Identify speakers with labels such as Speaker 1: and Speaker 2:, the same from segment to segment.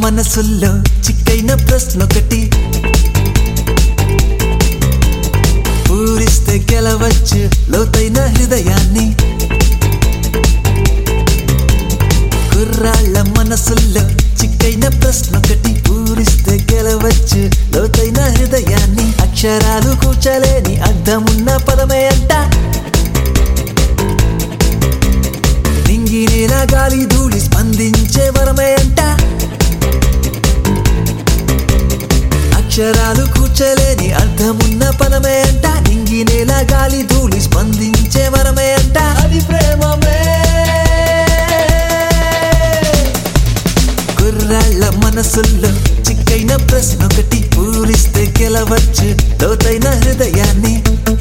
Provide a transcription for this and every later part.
Speaker 1: మనసుల్లో చిక్కైన ప్రశ్నొకటి పూరిస్తే గెలవచ్చు లోతైన హృదయాన్ని కుర్రాళ్ళ మనసుల్లో చిక్కైన ప్రశ్నొకటి పూరిస్తే గెలవచ్చు లోతైన హృదయాన్ని అక్షరాలు కూర్చలేని అర్థమున్న పదమే అంట నింగి నేల గాలి ధూళి స్పందించే వరమే అంట అక్షరాలు కూర్చలేని అర్థమున్న పదమే అంట నింగి నేల గాలి ధూళి స్పందించే వరమే అంట అది ప్రేమమే కుర్రాళ్ళ మనసుల్లో చిక్కైన ప్రశ్న ఒకటి పూరిస్తే గెలవచ్చు లోతైన హృదయాన్ని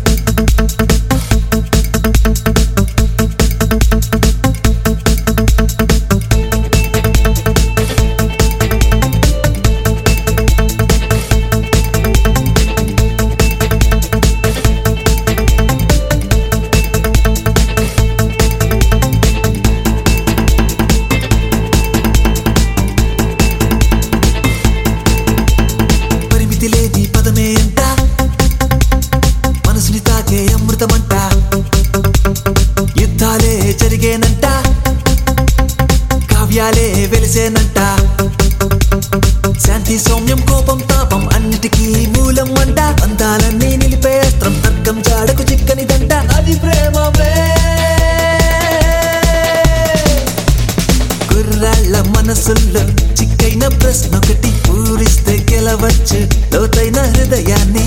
Speaker 1: పరిమితి లేని పదమే అంట మనసుని తాకే అమృతమంట యుద్ధాలే జరిగేనంట కావ్యాలే వెలిసేనంట శాంతి సౌమ్యం కోపం తాపం అన్నిటికీ మూలం అంట అందాలన్నీ నిలిపే అస్త్రం తర్కం జాడకు చిక్కనిదంట అది ప్రేమమే కుర్రాళ్ళ మనసుల్లో చిక్కైన ప్రశ్న ఒకటి పూరిస్తే గెలవచ్చు లోతైన హృదయాన్ని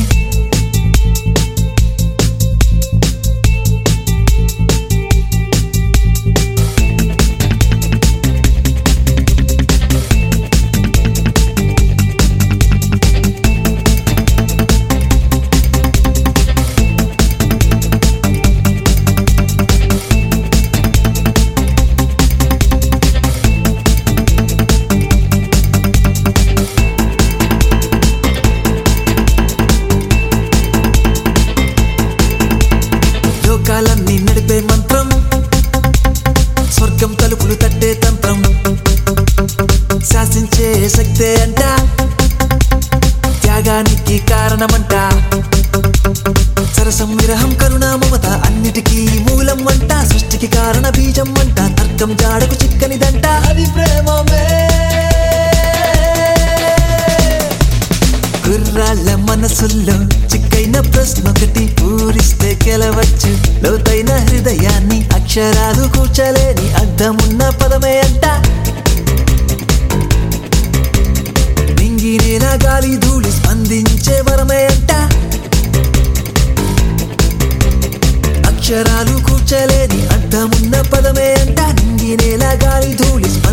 Speaker 1: లోకాలన్నీ నడిపే మంత్రం స్వర్గం తలుపులు తట్టే తంత్రం శాసించే శక్తే అంట త్యాగానికి కారణమంట సరసం విరహం కరుణ మమత అన్నిటికీ మూలం అంట సృష్టికి కారణ బీజం అంట తర్కం జాడకు చిక్కనిదంట అది ప్రేమమే కుర్రాళ్ళ మనసుల్లో చిక్కైన ప్రశ్న ఒకటి పూరిస్తే గెలవచ్చు లోతైన హృదయాన్ని అక్షరాలు కూర్చలేని అర్థమున్న పదమే అంట నింగి నేల గాలి ధూళి స్పందించే వరమే అంట అక్షరాలు కూర్చలేని అర్థమున్న పదమే అంట నింగి నేల గాలి ధూళి